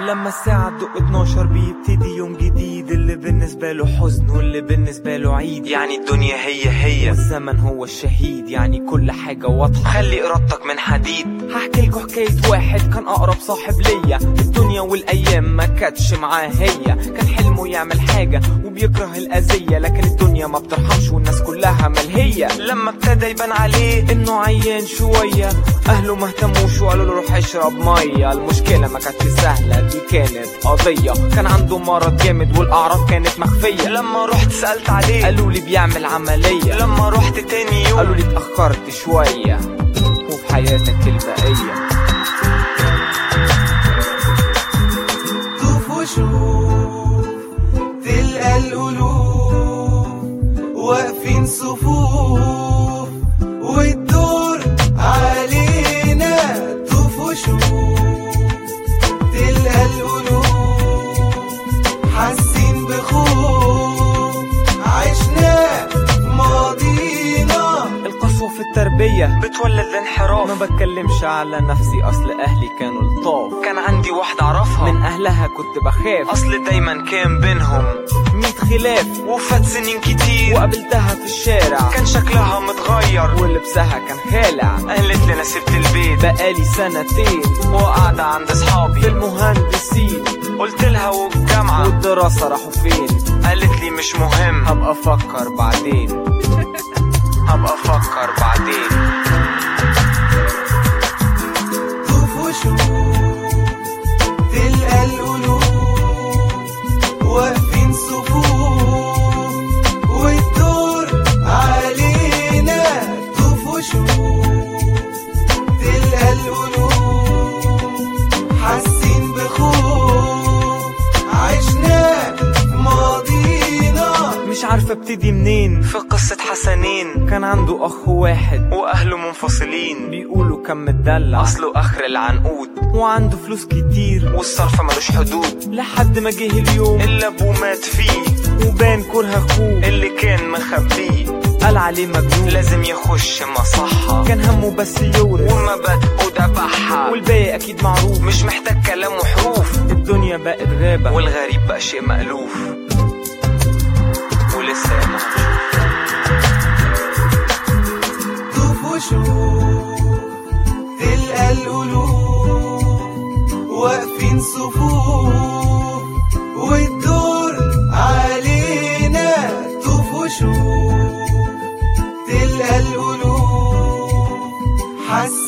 لما الساعة تدق 12 بيبتدي يوم جديد اللي بالنسبة له حزن واللي بالنسبة له عيد يعني الدنيا هي هي والزمن هو الشهيد يعني كل حاجة واضحة خلي ارادتك من حديد هحكي لكم حكاية واحد كان أقرب صاحب ليا الدنيا والأيام ما كانتش معاه هي كان حلمه يعمل حاجة وبيكره الأذية لكن الدنيا ما بترحمش والناس كلها ملهية لما ابتدى يبان عليه إنه عيان شوية أهله ما اهتموش وقالوا له روح اشرب مية المشكلة ما كانتش سهلة دي كانت قضية كان عنده مرض جامد والأعراض كانت مخفية لما رحت سألت عليه قالوا لي بيعمل عملية لما رحت تاني يوم قالوا لي اتأخرت شوية وفي حياتك البقية طوف وشوف تلقى القلوب واقفين صفوف والدور علينا طوف وشوف تلقى القلوب حاسين بخوف عشنا ماضينا القسوة في التربية بتولد ما الانحراف بتكلمش على نفسي أصل أهلي كانوا لطاف كان عندي واحدة اعرفها من أهلها كنت بخاف اصل دايما كان بينهم ميت خلاف وفات سنين كتير وقابلتها في الشارع كان شكلها متغير ولبسها كان خالع قالت لي انا سبت البيت بقالي سنتين وقاعدة عند في اصحابي المهندسين قلت لها والجامعة والدراسة راحوا فين قالت لي مش مهم هبقى أفكر بعدين هبقى افكر بعدين طوف وشوف تلقى القلوب واقفين صفوف والدور علينا طوف وشوف تلقى القلوب حاسين بخوف عشنا ماضينا مش عارفة ابتدي منين في قصة حسنين كان عنده أخ واحد واهله منفصلين بيقولوا كان متدلع اصله اخر العنقود وعنده فلوس كتير والصرف ملوش حدود لحد ما جه اليوم اللي ابوه مات فيه وبان كره اخوه اللي كان مخبيه قال عليه مجنون لازم يخش مصحة كان همه بس يورث ومبادئه دبحها والباقي اكيد معروف مش محتاج كلام وحروف الدنيا بقت غابة والغريب بقى شيء مألوف ولسه يا طوف وشوف تلقى القلوب واقفين صفوف والدور علينا طوف وشوف تلقى القلوب حاسين